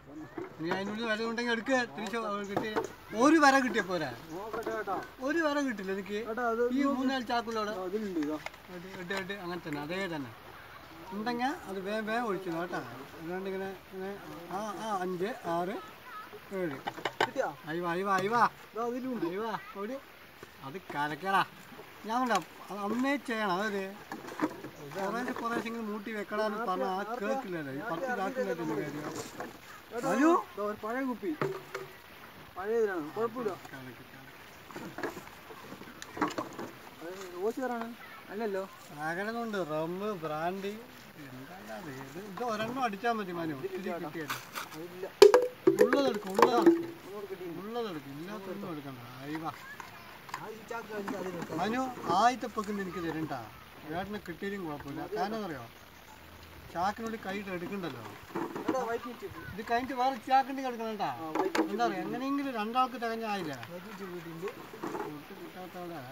നീ അതിനുള്ളിൽ വില ഉണ്ടെങ്കിൽ എടുക്കുക തിരിച്ച് കിട്ടി ഒരു വര കിട്ടിയ പോരാ നോക്കട്ടെ കേട്ടോ ഒരു വര കിട്ടില്ല എനിക്ക് കേട്ടോ അത് ഈ മൂന്നാല് ചാക്കുള്ളവിടെ ആ, ഇതിലുണ്ട് ഇതാ ഇട്ട് ഇട്ട് ഇട്ട് അങ്ങനെ തന്നെ അതേ തന്നെ ഉണ്ടെങ്കിൽ അത് വേഗം വേഗം ഒഴിച്ചു കേട്ടോ അല്ലാണ്ട് ഇങ്ങനെ ഇങ്ങനെ ആ ആ അഞ്ച് ആറ് ഏഴ് കിട്ടിയാ അയ്യോ അയ്യോ അയ്യോ ഇതാ അതിലുണ്ട് അയ്യോ ഓടി അത് കലക്കടാ ഞാൻ കണ്ട അത് അന്നേ ചെയ്യണം അതായത് കുറേശ്ശെ കുറേശ്ശെ ഇങ്ങനെ മൂട്ടി വെക്കടാന്ന് പറഞ്ഞാൽ ആ കേൾക്കില്ലല്ലോ ഈ പത്ത് ചാക്കിൻ്റെ കാര്യം കേട്ടോ അനു ഇതാ ഒരു പഴയ കുപ്പി പഴയതിലാണ് കുഴപ്പമില്ല കലക്കി, കലക്കി. ഓസിയറാണ് അല്ലല്ലോ സാഗരനുണ്ട് റമ്മ് ബ്രാൻഡി എന്താ ഇത് ഇത് ഒരെണ്ണം അടിച്ചാൽ മതി മനു ഇത്തിരി കിട്ടിയത് അതില്ല ഉള്ളതെടുക്കും ഉള്ളതെടുക്കും ഒന്നുകൂടെ കിട്ടി ഉള്ളതെടുക്കും ഇല്ലാത്തൊന്നും എടുക്കണ്ട അയ്യ ആ ഈ ചാക്ക് അതിന്റെ അതിലുണ്ട് മനു ആദ്യത്തെ പൊക്കുന്ന എനിക്ക് തരണ്ട ഏട്ടനെ കിട്ടിയാലും കുഴപ്പമില്ല കാരണം അറിയോ ചാക്കിനുള്ളിൽ കൈയിട്ട് എടുക്കണ്ടല്ലോ കേട്ടോ വൈറ്റ് ചിപ്പ് ഇത് കഴിഞ്ഞിട്ട് വേറെ ചാക്കിൻ്റെ എടുക്കണണ്ട ആ വൈറ്റ് എന്താ പറയുക എങ്ങനെയെങ്കിലും രണ്ടാൾക്ക് തികഞ്ഞായില്ല വൈറ്റ് ചിപ്പ് കിട്ടിയിട്ടുണ്ട് ഒട്ടും കിട്ടാത്തവിടെ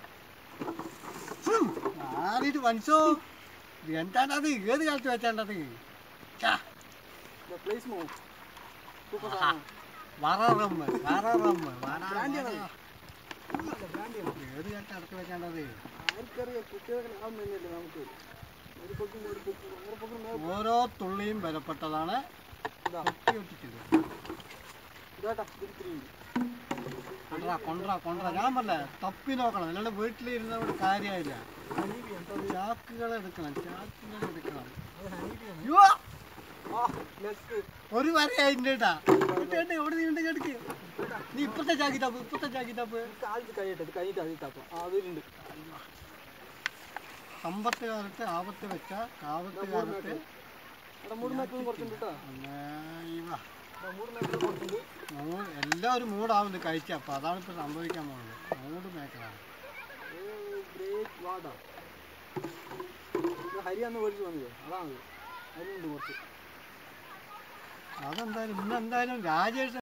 ആദ്യമായിട്ട് മനസ്സോ ഇത് എന്താണത് ഏത് കാലത്ത് വെച്ചാണ്ടത് ചാ പ്ലേസ് മോ സൂപ്പർ സാധനം വററമ്മ് വററമ്മ് ബ്രാൻഡിയാണോ? വറ ഏത് കാലത്ത് അടക്കി വെച്ചാണ്ടത് ആർക്കറിയാം കുട്ടികൾക്ക് ലാഭം തന്നെയല്ലേ നമുക്ക് ഒരു പൊക്കും ഒരു പൊക്കും ഒരു പൊക്കും മേ- ഓരോ തുള്ളിയും ബലപ്പെട്ടതാണ് ഇതാ കൊത്തി ഒട്ടിച്ചത് ഇതാട്ടാ ഇത്തിരി ഉണ്ട് കൊണ്ടറ കൊണ്ടറ കൊണ്ടറ ഞാൻ പറഞ്ഞ തപ്പി നോക്കണം അല്ലാണ്ട് വീട്ടിലിരുന്നവിടെ കാര്യമായില്ല ഹനീബി എന്താ ചാക്കുകൾ എടുക്കണം ചാക്കുകൾ എടുക്കണം അത് ഹനീബിയാണ് യ്യോ! ആ ലെസ്ക് ഒരു വരയായിട്ടുണ്ട് കേട്ടാ കേട്ട് എവിടെ നീ ഉണ്ട് കേൾക്ക് നീ ഇപ്പത്തെ ചാക്കി തപ്പ് ഇപ്പത്തെ ചാക്കി തപ്പ് ആദ്യത്തെ കഴിയട്ടെ ഇത് കഴിഞ്ഞിട്ട് അതിൽ തപ്പാം ആ അതിലുണ്ട് സമ്പത്ത് കാലത്ത് ആപത്ത് വെച്ച കാവത്ത് കാലത്ത് അവിടെ മൂട് മേക്കറും കുറച്ചുണ്ട് കേട്ടോ അമ്മേയ്യവ. ഇവിടെ മൂട് മേക്കറും കുറച്ചുണ്ട് മൂട് എല്ലാവരും മൂടാവുന്നത് കഴിച്ച അപ്പൊ അതാണ് ഇപ്പൊ സംഭവിക്കാൻ പോകുന്നത് മൂട് മേക്കലാണ് ഗ്രേറ്റ് വാഡ ഇത് ഹരിയാന്ന് മേടിച്ച് വന്നത് അതാണ് അതിലുണ്ട് കുറച്ച് അതെന്തായാലും ഇന്ന് എന്തായാലും രാജേഷ്